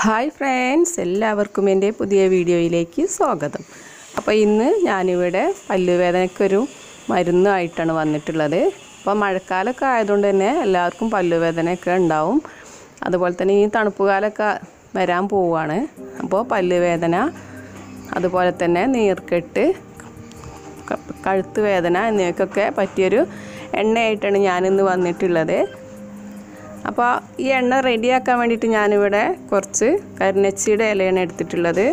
hi friends എല്ലാവർക്കും എൻ്റെ പുതിയ വീഡിയോയിലേക്ക് സ്വാഗതം അപ്പോൾ ഇന്ന് ഞാനിവിടെ പല്ലുവേദനയ്ക്കൊരു മരുന്നായിട്ടാണ് വന്നിട്ടുള്ളത് അപ്പോൾ മഴക്കാലമൊക്കെ ആയതുകൊണ്ട് തന്നെ എല്ലാവർക്കും പല്ലുവേദനയൊക്കെ ഉണ്ടാവും അതുപോലെ തന്നെ ഈ തണുപ്പ് കാലമൊക്കെ വരാൻ പോവുകയാണ് അപ്പോൾ പല്ലുവേദന അതുപോലെ തന്നെ നീർക്കെട്ട് ക- കഴുത്ത് വേദന എന്നിവയ്ക്കൊക്കെ പറ്റിയൊരു എണ്ണയായിട്ടാണ് ഞാനിന്ന് വന്നിട്ടുള്ളത് അപ്പോൾ ഈ എണ്ണ റെഡിയാക്കാൻ വേണ്ടിയിട്ട് ഞാനിവിടെ കുറച്ച് കരിനച്ചിയുടെ ഇലയാണ് എടുത്തിട്ടുള്ളത്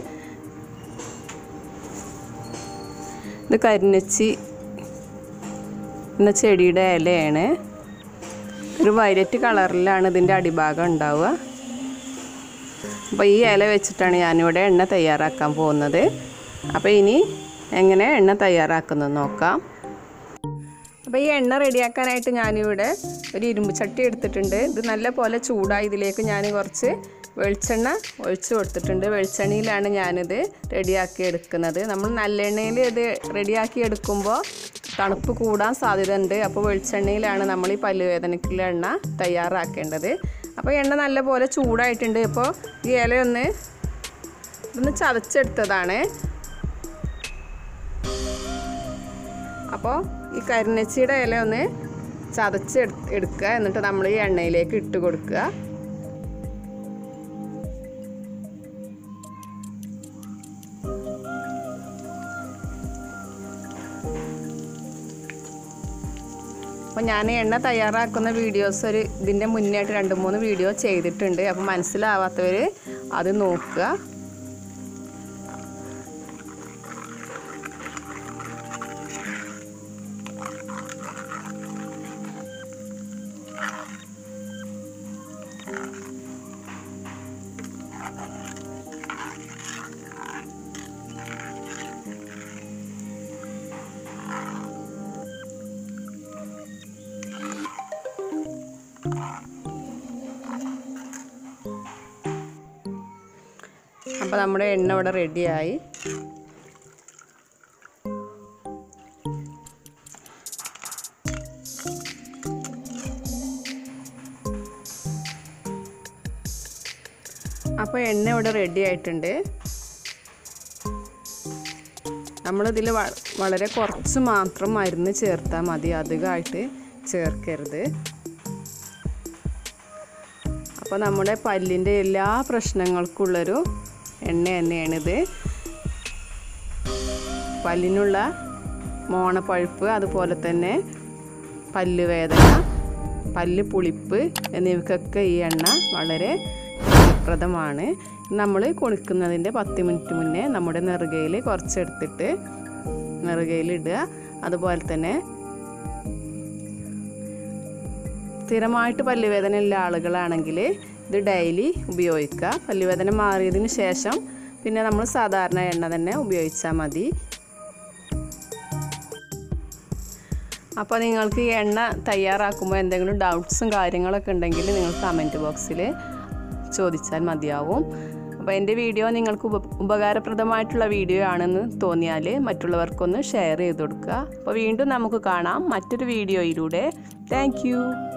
ഇത് കരിനച്ചി എന്ന ചെടിയുടെ ഇലയാണ് ഒരു വയലറ്റ് കളറിലാണ് ഇതിൻ്റെ അടിഭാഗം ഉണ്ടാവുക അപ്പോൾ ഈ ഇല വെച്ചിട്ടാണ് ഞാനിവിടെ എണ്ണ തയ്യാറാക്കാൻ പോകുന്നത് അപ്പോൾ ഇനി എങ്ങനെ എണ്ണ തയ്യാറാക്കുന്നത് നോക്കാം അപ്പോൾ ഈ എണ്ണ റെഡിയാക്കാനായിട്ട് ഞാനിവിടെ ഒരു ഇരുമ്പ് ചട്ടി എടുത്തിട്ടുണ്ട് ഇത് നല്ല പോലെ ചൂടായി ഇതിലേക്ക് ഞാൻ കുറച്ച് വെളിച്ചെണ്ണ ഒഴിച്ച് കൊടുത്തിട്ടുണ്ട് വെളിച്ചെണ്ണയിലാണ് ഞാനിത് റെഡിയാക്കി എടുക്കുന്നത് നമ്മൾ നല്ലെണ്ണയിൽ ഇത് റെഡിയാക്കി എടുക്കുമ്പോൾ തണുപ്പ് കൂടാൻ സാധ്യതയുണ്ട് അപ്പോൾ വെളിച്ചെണ്ണയിലാണ് നമ്മൾ ഈ പല്ലുവേദനയ്ക്കുള്ള എണ്ണ തയ്യാറാക്കേണ്ടത് അപ്പോൾ എണ്ണ നല്ല പോലെ ചൂടായിട്ടുണ്ട് ഇപ്പോൾ ഈ ഇലയൊന്ന് ഇതൊന്ന് ചതച്ചെടുത്തതാണ് അപ്പോൾ ഈ കരിനച്ചിയുടെ ഇല ഒന്ന് ചതച്ച് എടു- എടുക്കുക എന്നിട്ട് നമ്മൾ ഈ എണ്ണയിലേക്ക് ഇട്ട് കൊടുക്കുക അപ്പോൾ ഞാൻ എണ്ണ തയ്യാറാക്കുന്ന വീഡിയോസ് ഒരു ഇതിൻ്റെ മുന്നേയായിട്ട് രണ്ട് മൂന്ന് വീഡിയോ ചെയ്തിട്ടുണ്ട് അപ്പോൾ മനസ്സിലാവാത്തവർ അത് നോക്കുക അപ്പോൾ നമ്മുടെ എണ്ണ ഇവിടെ റെഡിയായി അപ്പോൾ എണ്ണ ഇവിടെ റെഡി ആയിട്ടുണ്ട് നമ്മളിതിൽ വളരെ കുറച്ച് മാത്രം മരുന്ന് ചേർത്താൽ മതി അധികമായിട്ട് ചേർക്കരുത് അപ്പോൾ നമ്മുടെ പല്ലിൻ്റെ എല്ലാ പ്രശ്നങ്ങൾക്കുള്ളൊരു എണ്ണ തന്നെയാണിത് പല്ലിനുള്ള മോണപ്പഴുപ്പ് അതുപോലെ തന്നെ പല്ലുവേദന പല്ല് പുളിപ്പ് എന്നിവയ്ക്കൊക്കെ ഈ എണ്ണ വളരെ ഫലപ്രദമാണ് നമ്മൾ കുളിക്കുന്നതിൻ്റെ പത്ത് മിനിറ്റ് മുന്നേ നമ്മുടെ നെറുകയിൽ കുറച്ചെടുത്തിട്ട് നെറുകയിൽ ഇടുക അതുപോലെ തന്നെ സ്ഥിരമായിട്ട് പല്ലുവേദന ഉള്ള ആളുകളാണെങ്കിൽ ഇത് ഡെയിലി ഉപയോഗിക്കുക പല്ലുവേദന മാറിയതിന് ശേഷം പിന്നെ നമ്മൾ സാധാരണ എണ്ണ തന്നെ ഉപയോഗിച്ചാൽ മതി അപ്പോൾ നിങ്ങൾക്ക് ഈ എണ്ണ തയ്യാറാക്കുമ്പോൾ എന്തെങ്കിലും ഡൗട്ട്സും കാര്യങ്ങളൊക്കെ ഉണ്ടെങ്കിൽ നിങ്ങൾ കമൻറ്റ് ബോക്സിൽ ചോദിച്ചാൽ മതിയാവും അപ്പോൾ എൻ്റെ വീഡിയോ നിങ്ങൾക്ക് ഉപ ഉപകാരപ്രദമായിട്ടുള്ള വീഡിയോ ആണെന്ന് തോന്നിയാൽ മറ്റുള്ളവർക്കൊന്ന് ഷെയർ ചെയ്ത് കൊടുക്കുക അപ്പോൾ വീണ്ടും നമുക്ക് കാണാം മറ്റൊരു വീഡിയോയിലൂടെ താങ്ക്